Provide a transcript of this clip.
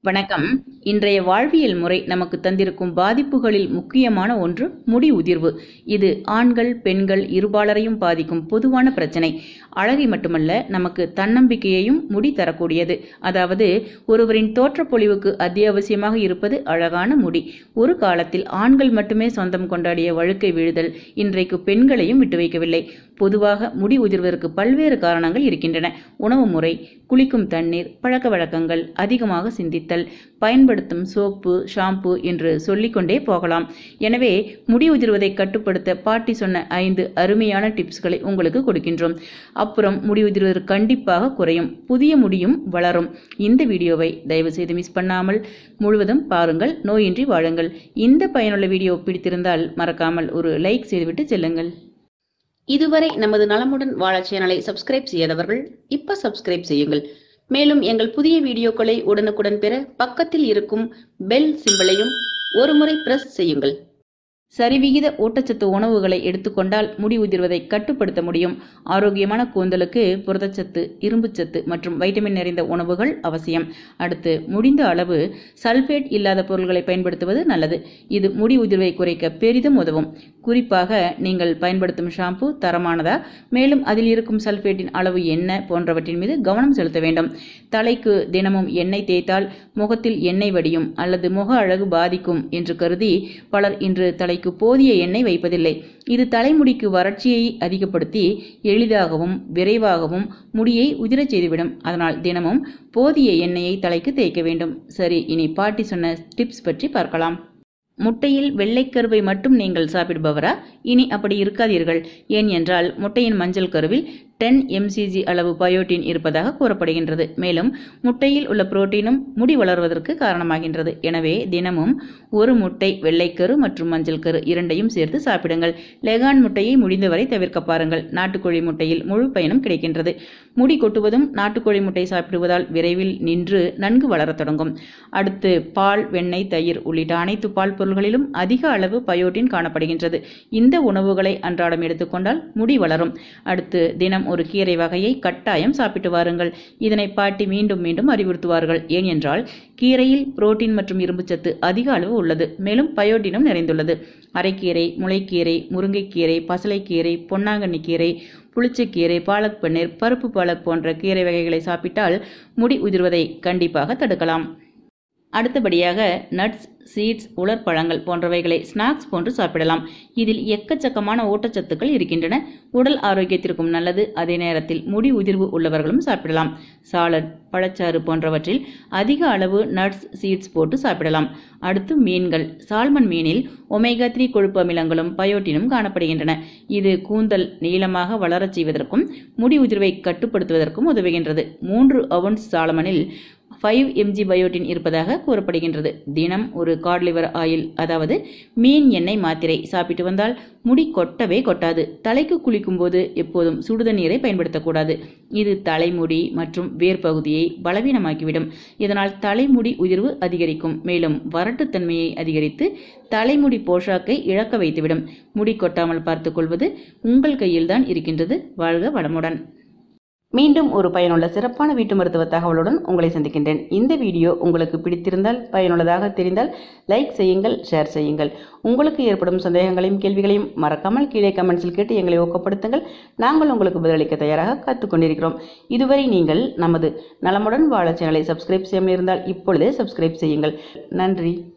வணக்கம் இன்றைய வாழ்வியல் முறை நமக்கு தந்திருக்கும் பாதிப்புகளில் முக்கியமான ஒன்று முடி உதிர்வு இது ஆண்கள் பெண்கள் இருபாலரையும் பாதிக்கும் பொதுவான பிரச்சனை அழகை மட்டுமல்ல நமக்கு தன்னம்பிக்கையையும் முடி தரக்கூடியது அதாவது ஒருவரின் தோற்றப்பொழிவுக்கு அத்தியாவசியமாக இருப்பது அழகான முடி ஒரு காலத்தில் ஆண்கள் மட்டுமே சொந்தம் கொண்டாடிய வழுக்கை விழுதல் இன்றைக்கு பெண்களையும் விட்டு வைக்கவில்லை பொதுவாக முடி உதிர்வதற்கு பல்வேறு காரணங்கள் இருக்கின்றன உணவு முறை குளிக்கும் தண்ணீர் பழக்க வழக்கங்கள் அதிகமாக சிந்தித்தல் பயன்படுத்தும் சோப்பு ஷாம்பு என்று சொல்லிக்கொண்டே போகலாம் எனவே முடி உதிர்வதை கட்டுப்படுத்த பாட்டி சொன்ன ஐந்து அருமையான டிப்ஸ்களை உங்களுக்கு கொடுக்கின்றோம் அப்புறம் முடி உதிர்வது கண்டிப்பாக குறையும் புதிய முடியும் வளரும் இந்த வீடியோவை தயவு செய்து மிஸ் பண்ணாமல் முழுவதும் பாருங்கள் நோயின்றி வாழுங்கள் இந்த பயனுள்ள வீடியோ பிடித்திருந்தால் மறக்காமல் ஒரு லைக் செய்துவிட்டு செல்லுங்கள் இதுவரை நமது நலமுடன் வாழ சேனலை சப்ஸ்கிரைப் செய்யாதவர்கள் இப்ப சப்ஸ்கிரைப் செய்யுங்கள் மேலும் எங்கள் புதிய வீடியோக்களை உடனுக்குடன் பெற பக்கத்தில் இருக்கும் பெல் சிம்பலையும் ஒருமுறை பிரஸ் செய்யுங்கள் சரிவிகித ஊட்டச்சத்து உணவுகளை எடுத்துக்கொண்டால் முடி உதிர்வதை கட்டுப்படுத்த முடியும் ஆரோக்கியமான கூந்தலுக்கு புரதச்சத்து இரும்புச்சத்து மற்றும் வைட்டமின் நிறைந்த உணவுகள் அவசியம் அடுத்து முடிந்த அளவு சல்பேட் இல்லாத பொருட்களை பயன்படுத்துவது நல்லது இது முடி உதிர்வை குறைக்க பெரிதும் உதவும் குறிப்பாக நீங்கள் பயன்படுத்தும் ஷாம்பு தரமானதா மேலும் அதில் இருக்கும் சல்பேட்டின் அளவு என்ன போன்றவற்றின் மீது கவனம் செலுத்த வேண்டும் தலைக்கு தினமும் எண்ணெய் தேய்த்தால் முகத்தில் எண்ணெய் வடியும் அல்லது முக அழகு பாதிக்கும் என்று கருதி பலர் இன்று தலைக்கு போதிய எண்ணெய் வைப்பதில்லை இது தலைமுடிக்கு வறட்சியை அதிகப்படுத்தி எளிதாகவும் விரைவாகவும் முடியை உதிரச் செய்துவிடும் அதனால் தினமும் போதிய எண்ணெயை தலைக்கு தேய்க்க வேண்டும் சரி இனி பாட்டி சொன்ன டிப்ஸ் பற்றி பார்க்கலாம் முட்டையில் வெள்ளைக்கருவை மட்டும் நீங்கள் சாப்பிடுபவரா இனி அப்படி இருக்காதீர்கள் ஏன் என்றால் முட்டையின் மஞ்சள் கருவில் டென் எம்சிஜி அளவு பயோட்டின் இருப்பதாக கூறப்படுகின்றது மேலும் முட்டையில் உள்ள புரோட்டீனும் முடி வளர்வதற்கு காரணமாகின்றது எனவே தினமும் ஒரு முட்டை வெள்ளைக்கரு மற்றும் மஞ்சள் கரு இரண்டையும் சேர்த்து சாப்பிடுங்கள் லெகான் முட்டையை முடிந்தவரை தவிர்க்க பாருங்கள் நாட்டுக்கோழி முட்டையில் முழு பயனும் கிடைக்கின்றது முடி கொட்டுவதும் நாட்டுக்கோழி முட்டை சாப்பிடுவதால் விரைவில் நின்று நன்கு வளரத் தொடங்கும் அடுத்து பால் வெண்ணெய் தயிர் உள்ளிட்ட அனைத்து பால் பொருள்களிலும் அதிக அளவு பயோட்டின் காணப்படுகின்றது இந்த உணவுகளை அன்றாடம் எடுத்துக்கொண்டால் முடி வளரும் அடுத்து தினம் ஒரு கீரை வகையை கட்டாயம் சாப்பிட்டு வாருங்கள் இதனை பாட்டி மீண்டும் மீண்டும் அறிவுறுத்துவார்கள் ஏன் என்றால் கீரையில் புரோட்டீன் மற்றும் இரும்புச்சத்து அதிக அளவு உள்ளது மேலும் பயோட்டினும் நிறைந்துள்ளது அரைக்கீரை முளைக்கீரை முருங்கைக்கீரை பசலைக்கீரை பொன்னாங்கண்ணி கீரை புளிச்சக்கீரை பாலக் பன்னீர் பருப்பு பாலக் போன்ற கீரை வகைகளை சாப்பிட்டால் முடி உதிர்வதை கண்டிப்பாக தடுக்கலாம் அடுத்தபடியாக நட்ஸ் சீட்ஸ் உலர்பழங்கள் போன்றவைகளை ஸ்நாக்ஸ் போன்று சாப்பிடலாம் இதில் எக்கச்சக்கமான ஊட்டச்சத்துக்கள் இருக்கின்றன உடல் ஆரோக்கியத்திற்கும் நல்லது அதே நேரத்தில் முடி உதிர்வு உள்ளவர்களும் சாப்பிடலாம் சாலட் பழச்சாறு போன்றவற்றில் அதிக அளவு நட்ஸ் சீட்ஸ் போட்டு சாப்பிடலாம் அடுத்து மீன்கள் சால்மன் மீனில் ஒமேகா த்ரீ கொழுப்பு அமிலங்களும் பயோட்டினும் காணப்படுகின்றன இது கூந்தல் நீளமாக வளரச் செய்வதற்கும் முடி உதிர்வை கட்டுப்படுத்துவதற்கும் உதவுகின்றது மூன்று அவுன்ஸ் சாலமனில் ஃபைவ் எம்ஜி பயோட்டின் இருப்பதாக கூறப்படுகின்றது தினம் ஒரு காட்லிவர் ஆயில் அதாவது மீன் எண்ணெய் மாத்திரை சாப்பிட்டு வந்தால் முடி கொட்டவே கொட்டாது தலைக்கு குளிக்கும் போது எப்போதும் சுடுதண்ணீரை பயன்படுத்தக்கூடாது இது தலைமுடி மற்றும் வேர் பகுதியை பலவீனமாக்கிவிடும் இதனால் தலைமுடி உதிர்வு அதிகரிக்கும் மேலும் வறட்டுத்தன்மையை அதிகரித்து தலைமுடி போஷாக்கை இழக்க வைத்துவிடும் முடி கொட்டாமல் பார்த்துக்கொள்வது உங்கள் கையில்தான் இருக்கின்றது வாழ்க வளமுடன் மீண்டும் ஒரு பயனுள்ள சிறப்பான வீட்டு மருத்துவ தகவலுடன் உங்களை சந்திக்கின்றேன் இந்த வீடியோ உங்களுக்கு பிடித்திருந்தால் பயனுள்ளதாக தெரிந்தால் லைக் செய்யுங்கள் ஷேர் செய்யுங்கள் உங்களுக்கு ஏற்படும் சந்தேகங்களையும் கேள்விகளையும் மறக்காமல் கீழே கமெண்ட்ஸில் கேட்டு எங்களை ஊக்கப்படுத்துங்கள் நாங்கள் உங்களுக்கு பதிலளிக்க தயாராக காத்துக்கொண்டிருக்கிறோம் இதுவரை நீங்கள் நமது நலமுடன் வாழ சேனலை சப்ஸ்கிரைப் செய்யாமல் இருந்தால் இப்பொழுதே சப்ஸ்கிரைப் செய்யுங்கள் நன்றி